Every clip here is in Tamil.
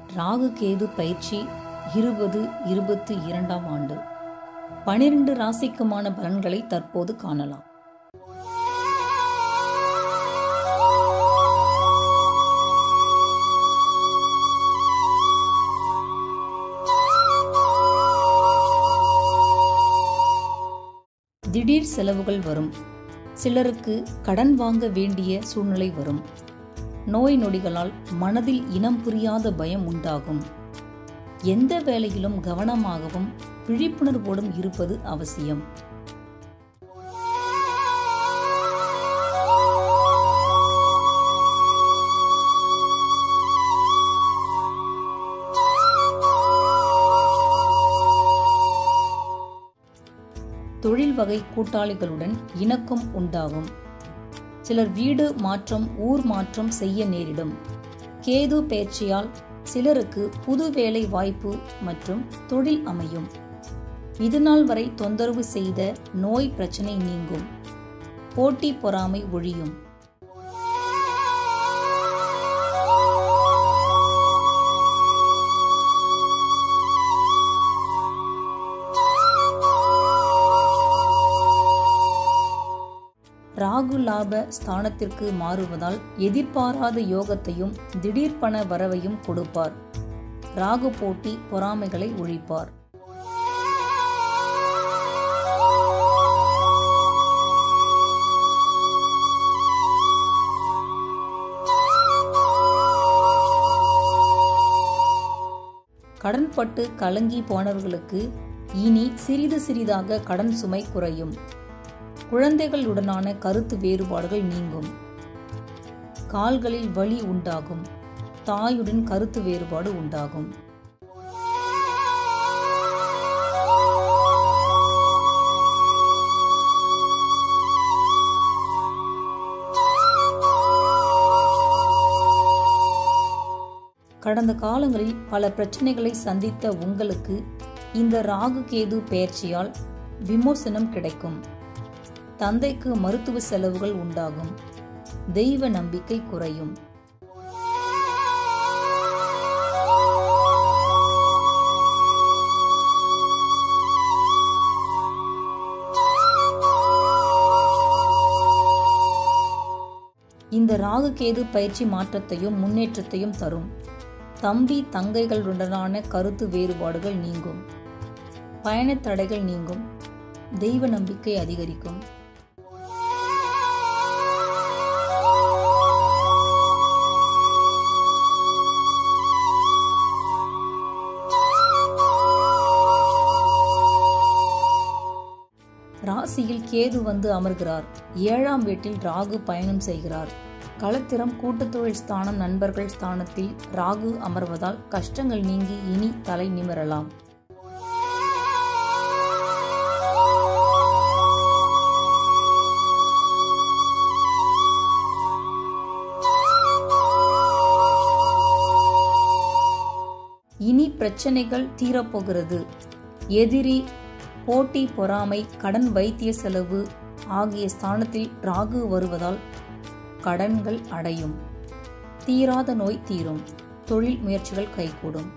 ராகு கேது பயிற்சி இருபது இருபத்தி இரண்டாம் ஆண்டு பனிரெண்டு ராசிக்குமான பலன்களை தற்போது காணலாம் திடீர் செலவுகள் வரும் சிலருக்கு கடன் வாங்க வேண்டிய சூழ்நிலை வரும் நோய் நொடிகளால் மனதில் இனம் புரியாத பயம் உண்டாகும் எந்த வேலையிலும் கவனமாகவும் விழிப்புணர்வோடும் இருப்பது அவசியம் தொழில் வகை கூட்டாளிகளுடன் இணக்கம் உண்டாகும் சிலர் வீடு மாற்றம் ஊர் மாற்றம் செய்ய நேரிடும் கேது பயிற்சியால் சிலருக்கு புது வேலை வாய்ப்பு மற்றும் தொழில் அமையும் இதுநாள் வரை தொந்தரவு செய்த நோய் பிரச்சனை நீங்கும் போட்டி பொறாமை ஒழியும் ராகு லாப ஸ்தானத்திற்கு மாறுவதால் எதிர்பாராத யோகத்தையும் திடீர் பண வரவையும் கொடுப்பார் ராகு போட்டி பொறாமைகளை ஒழிப்பார் கடன்பட்டு கலங்கி போனவர்களுக்கு இனி சிறிது சிறிதாக கடன் சுமை குறையும் குழந்தைகளுடனான கருத்து வேறுபாடுகள் நீங்கும் கால்களில் வலி உண்டாகும் தாயுடன் கருத்து வேறுபாடு உண்டாகும் கடந்த காலங்களில் பல பிரச்சனைகளை சந்தித்த உங்களுக்கு இந்த ராகு கேது பெயர்ச்சியால் விமோசனம் கிடைக்கும் தந்தைக்கு மருத்துவ செலவுகள் உண்டாகும் தெய்வ நம்பிக்கை குறையும் இந்த ராகு கேது பயிற்சி மாற்றத்தையும் முன்னேற்றத்தையும் தரும் தம்பி தங்கைகளுடனான கருத்து வேறுபாடுகள் நீங்கும் பயணத் தடைகள் நீங்கும் தெய்வ நம்பிக்கை அதிகரிக்கும் ராசியில் கேது வந்து அமர்கிறார் ஏழாம் வீட்டில் ராகு பயணம் செய்கிறார் களத்திரம் கூட்டுத்தொழில் ஸ்தானம் நண்பர்கள் ஸ்தானத்தில் ராகு அமர்வதால் கஷ்டங்கள் நீங்கி இனி தலை நிமிரலாம் இனி பிரச்சனைகள் தீரப்போகிறது எதிரி போட்டி பொறாமை கடன் வைத்திய செலவு ஆகிய ஸ்தானத்தில் ராகு வருவதால் கடன்கள் அடையும் தீராத நோய் தீரும் தொழில் முயற்சிகள் கைகூடும்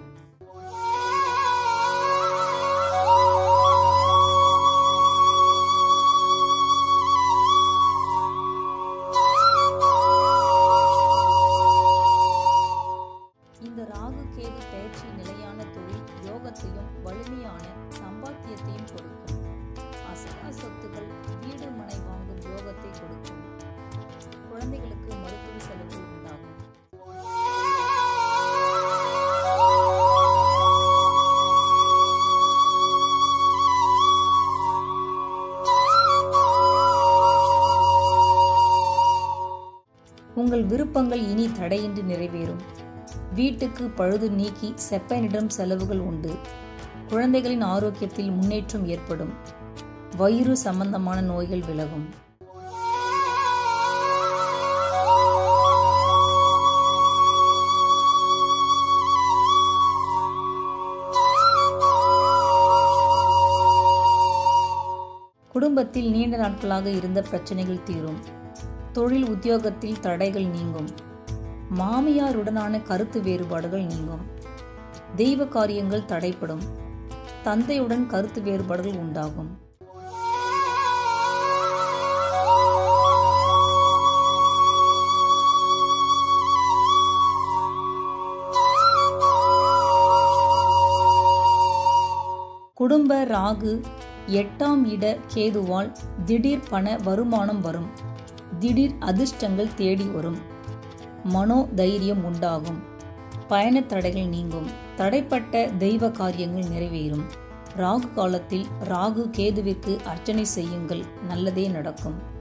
இந்த ராகு கேது பயிற்சி நிலையான தொழில் யோகத்தையும் வலிமையான சம்பாத்தியத்தையும் கொடுக்கும் அசையா சொத்துகள் வீடு மனை வாங்கும் யோகத்தை கொடுக்கும் குழந்தைகளுக்கு மருத்துவ செலவு உண்டாகும் உங்கள் விருப்பங்கள் இனி தடையின்றி நிறைவேறும் வீட்டுக்கு பழுது நீக்கி செப்பனிடம் செலவுகள் உண்டு குழந்தைகளின் ஆரோக்கியத்தில் முன்னேற்றம் ஏற்படும் வயிறு சம்பந்தமான நோய்கள் விலகும் குடும்பத்தில் நீண்ட நாட்களாக இருந்த பிரச்சனைகள் தீரும் தொழில் உத்தியோகத்தில் தடைகள் நீங்கும் மாமியாருடனான கருத்து வேறுபாடுகள் நீங்கும் தெய்வ காரியங்கள் தடைப்படும் தந்தையுடன் கருத்து வேறுபாடுகள் உண்டாகும் குடும்ப ராகு எட்டாம் இட கேதுவால் திடீர் பண வருமானம் வரும் திடீர் அதிர்ஷ்டங்கள் தேடி வரும் மனோ தைரியம் உண்டாகும் பயணத் தடைகள் நீங்கும் தடைப்பட்ட தெய்வ காரியங்கள் நிறைவேறும் ராகு காலத்தில் ராகு கேதுவிற்கு அர்ச்சனை செய்யுங்கள் நல்லதே நடக்கும்